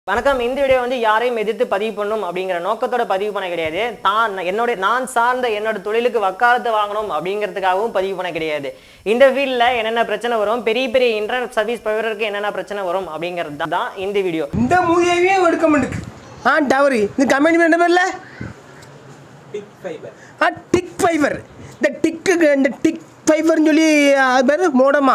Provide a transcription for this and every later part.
வணக்கம் இந்த வீடியோ வந்து யாரையும் எதிர்த்து பதிவு பண்ணும் அப்படிங்கிற நோக்கத்தோட பதிவு பண்ண கிடையாது தான் என்னுடைய நான் சார்ந்த என்னோட தொழிலுக்கு வக்காலத்து வாங்கணும் அப்படிங்கிறதுக்காகவும் பதிவு பண்ண கிடையாது இந்த ஃபீல்டில் என்னென்ன பிரச்சனை வரும் பெரிய பெரிய இன்டர்நெட் சர்வீஸ் ப்ரொவைடருக்கு என்னென்ன பிரச்சனை வரும் அப்படிங்கிறது தான் இந்த வீடியோ இந்த மூவியவே எடுக்க மாட்டேக்கு ஆ டவரு இந்த கம்பெனி என்ன பேர்ல டிக் ஃபைபர் ஆ டிக் ஃபைபர் இந்த டிக்கு இந்த டிக் ஃபைபர்னு சொல்லி அது பேர் மோடமா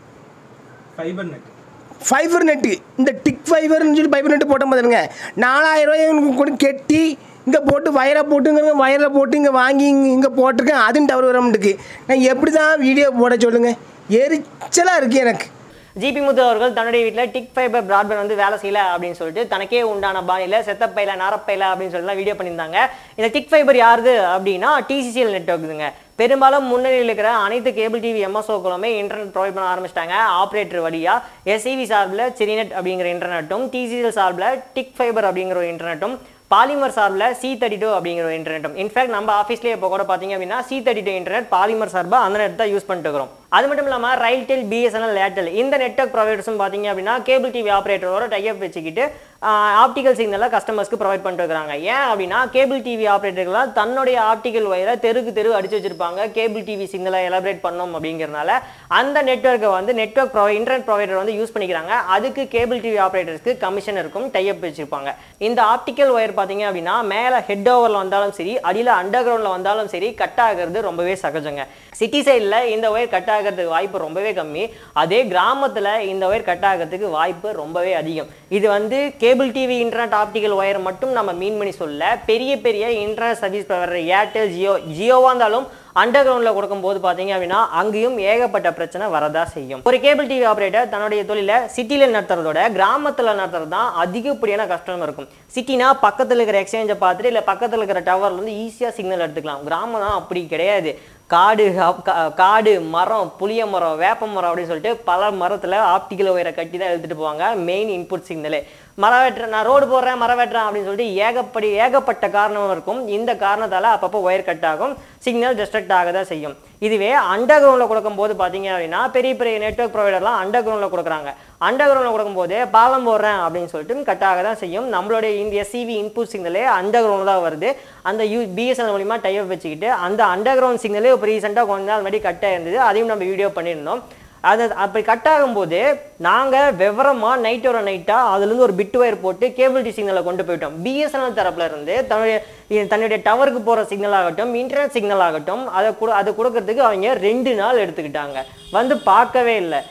ஃபைபர் நெட் ஃபைபர் நெட்டு இந்த டிக் ஃபைபர்னு சொல்லி ஃபைபர் நெட்டு போட்ட மாதிரிங்க நாலாயிரம் ரூபாய் எனக்கு கூட கெட்டி இங்கே போட்டு வயரை போட்டுங்க வயரை போட்டு இங்கே வாங்கி இங்கே இங்கே போட்டிருக்கேன் அதுவும் டவர் வர மாட்டேக்கு நான் எப்படி தான் வீடியோ போட சொல்லுங்கள் எரிச்சலாக இருக்குது எனக்கு ஜிபி முத்து அவர்கள் தன்னுடைய வீட்டில் டிக் ஃபைபர் பிராட்பேண்ட் வந்து வேலை செய்யல அப்படின்னு சொல்லிட்டு தனக்கே உண்டான பாணியில் செத்தப்பையில நாரப்பையில அப்படின்னு சொல்லிலாம் வீடியோ பண்ணியிருந்தாங்க இந்த டிக் ஃபைபர் யாருது அப்படின்னா டிசிசிஎல் நெட்ஒர்க்குதுங்க பெரும்பாலும் முன்னணியில் இருக்கிற அனைத்து கேபிள் டிவி எம்எஸ்ஓக்களுமே இன்டர்நெட் ப்ரொவைட் பண்ண ஆரம்பிச்சிட்டாங்க ஆப்ரேட்டர் வழியா எஸ்சிவி சார்பில் சிரிநெட் அப்படிங்கிற இன்டர்நெட்டும் டிசிசிஎல் சார்பில் டிக் ஃபைபர் அப்படிங்கிற ஒரு இன்டர்நெட்டும் பாலிமர் சார்பில் சி தேர்ட்டி டூ அப்படிங்கிற ஒரு இன்டர்நெட்டும் இன்ஃபேக்ட் நம்ம ஆஃபீஸ்லேயே இப்போ கூட பார்த்தீங்க அப்படின்னா C thirty two internet Polimer சார்பாக அந்த நெட் தான் யூஸ் பண்ணிட்டு இருக்கிறோம் அது மட்டும் இல்லாமல் ரைல்டெல் பிஎஸ்என்எல் ஏர்டெல் இந்த நெட்ஒர்க் ப்ரொவைடர்ஸும் பார்த்தீங்க அப்படின்னா கேபிள் டிவி ஆப்ரேட்டரோட டைப் வச்சுக்கிட்டு ஆப்டிகல் சிக்னலை கஸ்டமர்ஸ்க்கு ப்ரொவைட் பண்ணிட்டு இருக்காங்க ஏன் அப்படின்னா கேபிள் டிவி ஆப்ரேட்டர்கள்லாம் தன்னுடைய ஆப்டிகல் ஒயரை தெருக்கு தெரு அடிச்சு வச்சிருப்பாங்க கேபிள் டிவி சிக்னலை எலபரேட் பண்ணோம் அப்படிங்கிறனால அந்த நெட்ஒர்க்கை வந்து நெட்ஒர்க் ப்ரொவை இன்டர்நெட் ப்ரொவைடர் வந்து யூஸ் பண்ணிக்கிறாங்க அதுக்கு கேபிள் டிவி ஆப்ரேட்டர்ஸ்க்கு கமிஷன் இருக்கும் டைப் வச்சிருப்பாங்க இந்த ஆப்டிக்கல் ஒயர் பார்த்தீங்க அப்படின்னா மேலே ஹெட் ஓவரில் வந்தாலும் சரி அடியில் அண்டர் கிரவுண்டில் வந்தாலும் சரி கட் ஆகிறது ரொம்பவே சகஜங்க சிட்டி சைடில் இந்த ஒயர் கட் ஆகிறதுக்கு வாய்ப்பு ரொம்பவே கம்மி அதே கிராமத்தில் இந்த ஒயர் கட் ஆகிறதுக்கு வாய்ப்பு ரொம்பவே அதிகம் இது வந்து cable TV internet optical wire மட்டும் நம்ம மீன் பண்ணி சொல்ல பெரிய பெரிய internet service provider Airtel Jio ஜியோவாக இருந்தாலும் அண்டர் கிரவுண்டில் கொடுக்கும்போது பார்த்தீங்க அப்படின்னா அங்கேயும் ஏகப்பட்ட பிரச்சனை வரதா செய்யும் ஒரு கேபிள் டிவி ஆப்ரேட்டர் தன்னுடைய தொழிலை சிட்டியில் நடத்துறதோட கிராமத்தில் நடத்துறது தான் அதிகப்படியான கஷ்டம் இருக்கும் சிட்டினா பக்கத்தில் இருக்கிற எக்ஸ்சேஞ்சை பார்த்துட்டு இல்லை பக்கத்தில் இருக்கிற டவர்ல இருந்து ஈஸியாக சிக்னல் எடுத்துக்கலாம் கிராமம் தான் அப்படி கிடையாது காடு அப்- கா- காடு மரம் புளிய மரம் வேப்ப மரம் அப்படின்னு சொல்லிட்டு பல மரத்தில் ஆப்டிக்கல் ஒயரை கட்டி தான் எடுத்துகிட்டு போவாங்க மெயின் இன்புட் சிக்னலே மரம் வெட்டுறேன் நான் ரோடு போடுறேன் மரம் வெட்டுறேன் அப்படின்னு சொல்லிட்டு ஏகப்படி ஏகப்பட்ட காரணம் இருக்கும் இந்த காரணத்தால் அப்பப்போ ஒயர் கட் ஆகும் சிக்னல் டிஸ்ட்ரக்ட் ஆக தான் செய்யும் இதுவே அண்டர் கிரவுண்டில் கொடுக்கும்போது பார்த்தீங்க அப்படின்னா பெரிய பெரிய நெட்ஒர்க் ப்ரொவைடர்லாம் அண்டர் கிரவுண்டில் கொடுக்குறாங்க அண்டர் கிரவுண்டில் கொடுக்கும்போது பாலம் போடுறேன் அப்படின்னு சொல்லிட்டு கட் ஆக தான் செய்யும் நம்மளுடைய இந்த எஸ்சிவி இன்புட் சிக்னலே அண்டர் கிரவுண்டில் தான் வருது அந்த யூ பிஎஸ்என்எல் மூலிமா டைப் வச்சுக்கிட்டு அந்த அண்டர் கிரவுண்ட் சிக்னலே இப்போ ரீசெண்டாக கொஞ்ச நாள் முன்னாடி கட் ஆயிருந்தது அதையும் நம்ம வீடியோ பண்ணியிருந்தோம் அது அப்படி கட் ஆகும்போது நாங்கள் விவரமாக நைட்டோட நைட்டாக அதுலேருந்து ஒரு பிட் ஒயர் போட்டு கேபிள் டி சிக்னலை கொண்டு போயிட்டோம் பிஎஸ்என்எல் தரப்புல இருந்து தன்னுடைய இ- தன்னுடைய டவருக்கு போகிற சிக்னல் ஆகட்டும் இன்டர்நெட் சிக்னல் ஆகட்டும் அதை கொடு அதை கொடுக்கறதுக்கு அவங்க ரெண்டு நாள் எடுத்துக்கிட்டாங்க வந்து பார்க்கவே இல்லை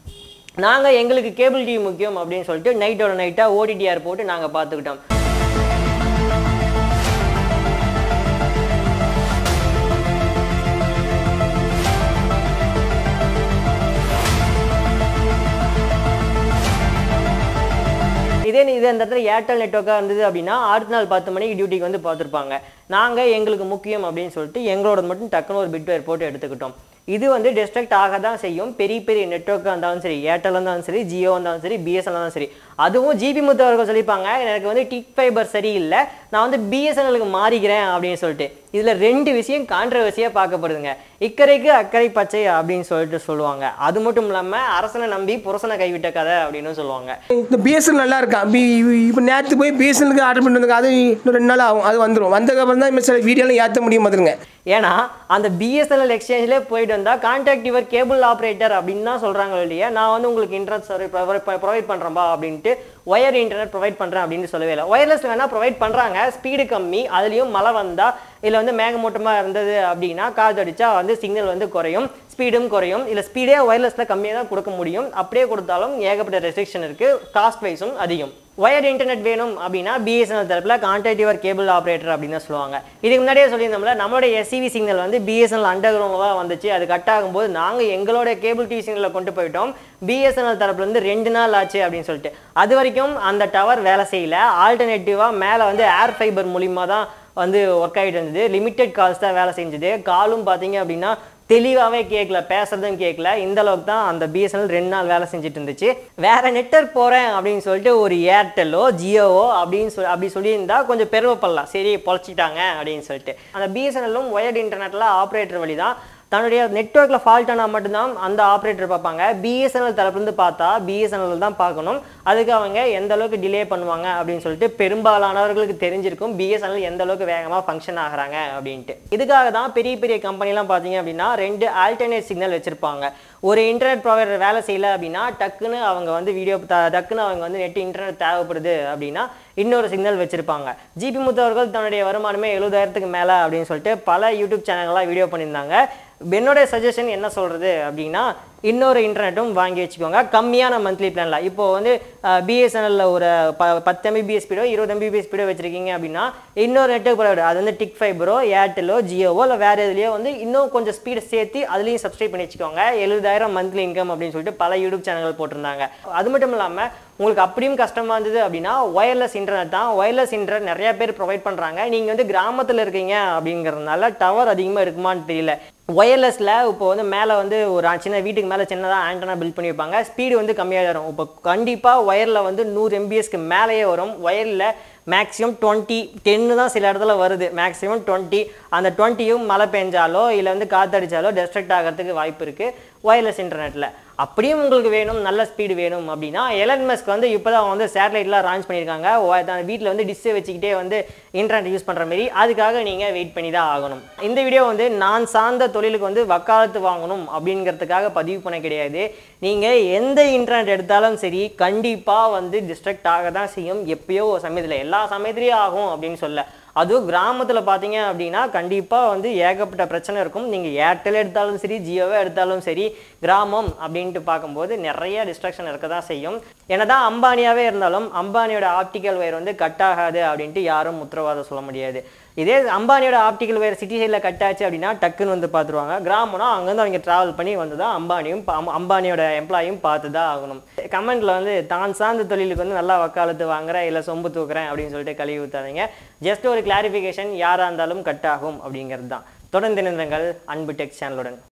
நாங்கள் எங்களுக்கு கேபிள் டிவி முக்கியம் அப்படின்னு சொல்லிட்டு நைட்டோட நைட்டாக ஓடிடிஆர் போட்டு நாங்கள் பார்த்துக்கிட்டோம் இதே இதே இந்த இடத்துல ஏர்டெல் நெட்ஒர்க்காக இருந்தது அப்படின்னா அடுத்த நாள் பத்து மணிக்கு டியூட்டிக்கு வந்து பார்த்துருப்பாங்க நாங்கள் எங்களுக்கு முக்கியம் அப்படின்னு சொல்லிட்டு எங்களோட மட்டும் டக்குன்னு ஒரு பிட் ஒயர் போட்டு எடுத்துக்கிட்டோம் இது வந்து டிஸ்ட்ரக்ட் ஆக தான் செய்யும் பெரிய பெரிய நெட்ஒர்க்காக இருந்தாலும் சரி ஏர்டெல் இருந்தாலும் சரி ஜியோ இருந்தாலும் சரி பிஎஸ்என்எல் இருந்தாலும் சரி அதுவும் ஜிபி முத்து அவர்கள் சொல்லியிருப்பாங்க எனக்கு வந்து டிக் ஃபைபர் சரியில்லை நான் வந்து பிஎஸ்என்எலுக்கு மாறிக்கிறேன் அப்படின்னு சொல்லிட்டு இதில் ரெண்டு விஷயம் கான்ட்ரவர்சியாக பார்க்கப்படுதுங்க இக்கரைக்கு அக்கறை பச்சை அப்படின்னு சொல்லிட்டு சொல்லுவாங்க அது மட்டும் இல்லாமல் அரசனை நம்பி புரசனை கைவிட்ட கதை அப்படின்னு சொல்லுவாங்க இந்த பிஎஸ்எல் நல்லா இருக்கான் பி இப்போ நேற்று போய் பிஎஸ்எல்க்கு ஆர்டர் பண்ணிட்டு அது இன்னும் ரெண்டு நாள் ஆகும் அது வந்துடும் வந்ததுக்கப்புறம் தான் இப்போ சில வீடியோலாம் ஏற்ற முடியும் பார்த்துருங்க ஏன்னா அந்த பிஎஸ்என்எல் எக்ஸ்சேஞ்சிலே போயிட்டு வந்தால் கான்டாக்ட் யுவர் கேபிள் ஆப்ரேட்டர் அப்படின்னு தான் சொல்கிறாங்க இல்லையா நான் வந்து உங்களுக்கு இன்டர்நெட் சர்வீஸ் ப்ரொவைட் பண்ணுறேன்பா அப்படின்ட்டு ஒயர் இன்டர்நெட் ப்ரொவைட் பண்ணுறேன் அப்படின்னு சொல்லவே இல்லை ஒயர்லெஸ் வேணால் ப்ரொவைட் பண்ணுறாங்க ஸ்பீடு கம்மி அதுலேயும் மழை வந்தால் இல்லை வந்து மேகமூட்டமாக இருந்தது அப்படின்னா காது அடிச்சா வந்து சிக்னல் வந்து குறையும் ஸ்பீடும் குறையும் இல்லை ஸ்பீடே ஒயர்லெஸில் கம்மியாக தான் கொடுக்க முடியும் அப்படியே கொடுத்தாலும் ஏகப்பட்ட ரெஸ்ட்ரிக்ஷன் இருக்குது காஸ்ட் வைஸும் அதிகம் ஒயர் இன்டர்நெட் வேணும் அப்படின்னா பிஎஸ்என்எல் தரப்பில் கான்டாக்ட் யுவர் கேபிள் ஆப்ரேட்டர் அப்படின்னு தான் சொல்லுவாங்க இதுக்கு முன்னாடியே சொல்லியிருந்தோம்ல நம்மளோட எஸ்சிவி சிக்னல் வந்து பிஎஸ்என்எல் அண்டர் தான் வந்துச்சு அது கட் ஆகும்போது நாங்கள் எங்களோட கேபிள் டிவி சிக்னலை கொண்டு போயிட்டோம் பிஎஸ்என்எல் தரப்புலேருந்து ரெண்டு நாள் ஆச்சு அப்படின்னு சொல்லிட்டு அது வரைக்கும் அந்த டவர் வேலை செய்யல ஆல்டர்னேட்டிவாக மேலே வந்து ஏர் ஃபைபர் மூலிமா தான் வந்து ஒர்க் ஆகிட்டு இருந்தது லிமிட்டெட் கால்ஸ் தான் வேலை செஞ்சது காலும் பார்த்தீங்க அப்படின்னா தெளிவாகவே கேட்கல பேசுறதும் கேட்கல இந்த அளவுக்கு தான் அந்த பிஎஸ்என்எல் ரெண்டு நாள் வேலை செஞ்சுட்டு இருந்துச்சு வேற நெட்வொர்க் போகிறேன் அப்படின்னு சொல்லிட்டு ஒரு ஏர்டெல்லோ ஜியோவோ அப்படின்னு சொல்லி அப்படி சொல்லியிருந்தா கொஞ்சம் பெருமைப்படலாம் சரி பொழைச்சிட்டாங்க அப்படின்னு சொல்லிட்டு அந்த பிஎஸ்என்எல்லும் ஒயர்டு இன்டர்நெட்டில் ஆப்ரேட்டர் வழி தான் தன்னுடைய நெட்ஒர்க்கில் ஃபால்ட் ஆனால் மட்டும்தான் அந்த ஆப்ரேட்டர் பார்ப்பாங்க பிஎஸ்என்எல் தரப்புலேருந்து பார்த்தா பிஎஸ்என்எல் தான் பார்க்கணும் அதுக்கு அவங்க எந்த அளவுக்கு டிலே பண்ணுவாங்க அப்படின்னு சொல்லிட்டு பெரும்பாலானவர்களுக்கு தெரிஞ்சிருக்கும் பிஎஸ்என்எல் எந்த அளவுக்கு வேகமாக ஃபங்க்ஷன் ஆகுறாங்க அப்படின்ட்டு இதுக்காக தான் பெரிய பெரிய கம்பெனிலாம் பார்த்தீங்க அப்படின்னா ரெண்டு ஆல்டர்னேட் சிக்னல் வச்சுருப்பாங்க ஒரு இன்டர்நெட் ப்ரொவைடர் வேலை செய்யல அப்படின்னா டக்குன்னு அவங்க வந்து வீடியோ டக்குன்னு அவங்க வந்து நெட் இன்டர்நெட் தேவைப்படுது அப்படின்னா இன்னொரு சிக்னல் வச்சுருப்பாங்க ஜிபி முத்து அவர்கள் தன்னுடைய வருமானமே எழுபதாயிரத்துக்கு மேலே அப்படின்னு சொல்லிட்டு பல யூடியூப் சேனல்களாக வீடியோ பண்ணியிருந்தாங்க என்னோட சஜஷன் என்ன சொல்கிறது அப்படின்னா இன்னொரு இன்டர்நெட்டும் வாங்கி வச்சுக்கோங்க கம்மியான மந்த்லி பிளானில் இப்போ வந்து பிஎஸ்என்எல்ல ஒரு ப பத்து எம்பிபிஎஸ் ஸ்பீடோ இருபது எம்பிபிஎஸ் ஸ்பீடோ வச்சிருக்கீங்க அப்படின்னா இன்னொரு நெட்ஒர்க் ப்ரொவைடர் அது வந்து டிக் ஃபைபரோ ஏர்டெலோ ஜியோவோ இல்லை வேறு எதுலையோ வந்து இன்னும் கொஞ்சம் ஸ்பீடு சேர்த்து அதுலேயும் சப்ஸ்கிரைப் பண்ணி வச்சுக்கோங்க எழுபதாயிரம் மந்த்லி இன்கம் அப்படின்னு சொல்லிட்டு பல யூடியூப் சேனல்கள் போட்டிருந்தாங்க அது மட்டும் இல்லாமல் உங்களுக்கு அப்படியும் கஷ்டமாக இருந்தது அப்படின்னா ஒயர்லெஸ் இன்டர்நெட் தான் ஒயர்லெஸ் இன்டர்நெட் நிறைய பேர் ப்ரொவைட் பண்ணுறாங்க நீங்கள் வந்து கிராமத்தில் இருக்கீங்க அப்படிங்கிறதுனால டவர் அதிகமாக இருக்குமான்னு தெரியல ஒயர்லெஸில் இப்போ வந்து மேலே வந்து ஒரு சின்ன வீட்டுக்கு மேலே சின்னதாக ஆண்டனா பில்ட் பண்ணி வைப்பாங்க ஸ்பீடு வந்து கம்மியாக வரும் இப்போ கண்டிப்பாக ஒயரில் வந்து நூறு எம்பிஎஸ்க்கு மேலேயே வரும் ஒயரில் மேக்ஸிமம் டுவெண்ட்டி டென்னு தான் சில இடத்துல வருது மேக்ஸிமம் டுவெண்ட்டி அந்த டுவெண்ட்டியும் மழை பெஞ்சாலோ இல்லை வந்து காற்றடிச்சாலோ டெஸ்ட்ரக்ட் ஆகிறதுக்கு வாய்ப்பு இருக்குது ஒயர்லெஸ் இன்டர்நெட்டில் அப்படியும் உங்களுக்கு வேணும் நல்ல ஸ்பீடு வேணும் அப்படின்னா எலன் மஸ்க் வந்து இப்போ தான் வந்து சேட்டலைட்லாம் லான்ச் பண்ணியிருக்காங்க வீட்டில் வந்து டிஷ்ஷை வச்சுக்கிட்டே வந்து இன்டர்நெட் யூஸ் பண்ணுற மாரி அதுக்காக நீங்கள் வெயிட் பண்ணி தான் ஆகணும் இந்த வீடியோ வந்து நான் சார்ந்த தொழிலுக்கு வந்து வக்காலத்து வாங்கணும் அப்படிங்கிறதுக்காக பதிவு பண்ண கிடையாது நீங்கள் எந்த இன்டர்நெட் எடுத்தாலும் சரி கண்டிப்பாக வந்து டிஸ்ட்ரக்ட் ஆக தான் செய்யும் எப்பயோ ஒரு சமயத்தில் எல்லா சமயத்துலேயும் ஆகும் அப்படின்னு சொல்ல அதுவும் கிராமத்தில் பார்த்தீங்க அப்படின்னா கண்டிப்பாக வந்து ஏகப்பட்ட பிரச்சனை இருக்கும் நீங்கள் ஏர்டெல் எடுத்தாலும் சரி ஜியோவே எடுத்தாலும் சரி கிராமம் அப்படின்ட்டு பார்க்கும்போது நிறைய டிஸ்ட்ராக்ஷன் இருக்க தான் செய்யும் என்னதான் அம்பானியாவே இருந்தாலும் அம்பானியோட ஆப்டிக்கல் வயர் வந்து கட் ஆகாது அப்படின்ட்டு யாரும் உத்தரவாதம் சொல்ல முடியாது இதே அம்பானியோட ஆப்டிக்கல் வயர் சிட்டி சைடில் கட் ஆச்சு அப்படின்னா டக்குன்னு வந்து பார்த்துருவாங்க கிராமம்னா அங்கேருந்து அவங்க ட்ராவல் பண்ணி வந்து தான் அம்பானியும் பா- அம்- அம்பானியோட எம்ப்ளாயும் பார்த்து தான் ஆகணும் கமெண்ட்டில் வந்து தான் சார்ந்த தொழிலுக்கு வந்து நல்லா வக்காலத்து வாங்குறேன் இல்லை சொம்பு தூக்குறேன் அப்படின்னு சொல்லிட்டு கழுவி ஊற்றாதீங்க ஜஸ்ட் ஒரு கிளாரிஃபிகேஷன் யாராக இருந்தாலும் கட் ஆகும் அப்படிங்கிறது தான் தொடர்ந்து நிறுங்கள் அன்பு டெக் சேனலுடன்